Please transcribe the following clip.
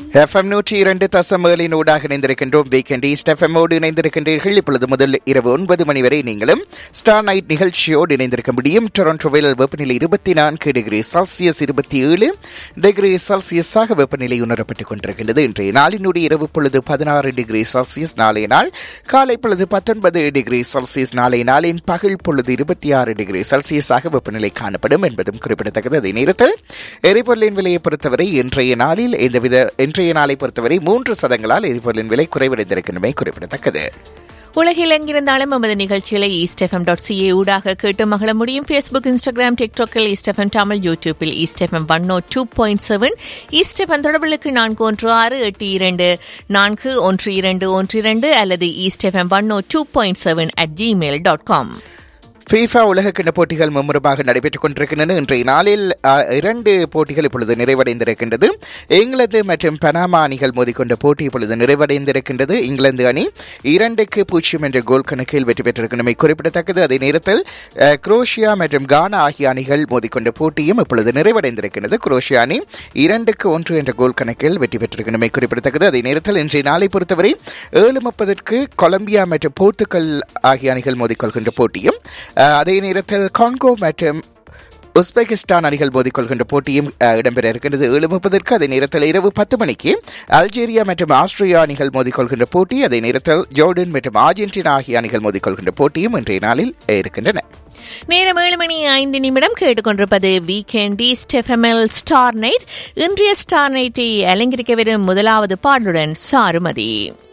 FM நூற்றி இரண்டு தசம் ஏழின் ஊடாக இணைந்திருக்கின்றோம் வீக்கெண்ட் ஈஸ்ட் எஃப்எம்மோடு இணைந்திருக்கின்றீர்கள் இப்பொழுது முதல் இரவு ஒன்பது மணி வரை நீங்களும் ஸ்டார் நைட் நிகழ்ச்சியோடு இணைந்திருக்க முடியும் டொரண்டோவில் வெப்பநிலை இருபத்தி நான்கு டிகிரி செல்சியஸ் இருபத்தி ஏழு டிகிரி செல்சியஸாக வெப்பநிலை உணரப்பட்டுக் கொண்டிருக்கின்றது இன்றைய நாளினுடைய இரவு பொழுது பதினாறு டிகிரி செல்சியஸ் நாளைய நாள் காலை பொழுது பத்தொன்பது டிகிரி செல்சியஸ் நாளைய நாளின் பகல் பொழுது இருபத்தி ஆறு டிகிரி செல்சியஸாக வெப்பநிலை காணப்படும் என்பதும் குறிப்பிடத்தக்கது அதே நேரத்தில் எரிபொருளின் விலையை பொறுத்தவரை இன்றைய நாளில் எந்தவித இன்றைய நாளை பொறுத்தவரை மூன்று சதங்களால் எரிபொருளின் விலை குறைவடைந்திருக்கின்றமை குறிப்பிடத்தக்கது உலகில் எங்கிருந்தாலும் நமது நிகழ்ச்சிகளை ஈஸ்ட் எஃப்எம் டாட் சிஏ ஊடாக கேட்டு மகள முடியும் ஃபேஸ்புக் இன்ஸ்டாகிராம் டிக்டாக்கில் ஈஸ்ட் எஃப்எம் தமிழ் யூடியூப்பில் East FM one no two point seven East FM தொடர்புகளுக்கு நான்கு ஒன்று ஆறு எட்டு இரண்டு நான்கு ஒன்று இரண்டு ஒன்று இரண்டு அல்லது East FM one no two point seven at Gmail dot com FIFA உலகக்கிண்ண போட்டிகள் மும்முரமாக நடைபெற்றுக் கொண்டிருக்கின்றன இன்றைய நாளில் அ, இரண்டு போட்டிகள் இப்பொழுது நிறைவடைந்திருக்கின்றது இங்கிலாந்து மற்றும் பனாமா அணிகள் மோதிக்கொண்ட போட்டி இப்பொழுது நிறைவடைந்திருக்கின்றது இங்கிலாந்து அணி இரண்டுக்கு பூஜ்ஜியம் என்ற கோல் கணக்கில் வெற்றி பெற்றிருக்கின்றமை குறிப்பிடத்தக்கது அதே நேரத்தில் அ, குரோஷியா மற்றும் கானா ஆகிய அணிகள் மோதிக்கொண்ட போட்டியும் இப்பொழுது நிறைவடைந்திருக்கின்றது குரோஷியா அணி இரண்டுக்கு ஒன்று என்ற கோல் கணக்கில் வெற்றி பெற்றிருக்கின்றமை குறிப்பிடத்தக்கது அதே நேரத்தில் இன்றைய நாளை பொறுத்தவரை ஏழு முப்பதற்கு கொலம்பியா மற்றும் போர்த்துகல் ஆகிய அணிகள் மோதிக்கொள்கின்ற போட்டியும் அஹ், அதே நேரத்தில் கான்கோ மற்றும் உஸ்பெகிஸ்தான் அணிகள் மோதிக்கொள்கின்ற போட்டியும் அஹ், இடம்பெற இருக்கின்றது ஏழு முப்பதற்கு அதே நேரத்தில் இரவு பத்து மணிக்கு அல்ஜீரியா மற்றும் ஆஸ்திரேலியா அணிகள் மோதிக்கொள்கின்ற போட்டி அதே நேரத்தில் ஜோர்டன் மற்றும் அர்ஜென்டினா ஆகிய அணிகள் மோதிக்கொள்கின்ற போட்டியும் இன்றைய நாளில் இருக்கின்றன நேரம் ஏழு மணி ஐந்து நிமிடம் கேட்டுக்கொண்டிருப்பது வீக்கெண்ட் ஈஸ்ட் எஃப்எம்எல் ஸ்டார் நைட் இன்றைய ஸ்டார் நைட்டை அலங்கரிக்க வரும் முதலாவது பாடலுடன் சாருமதி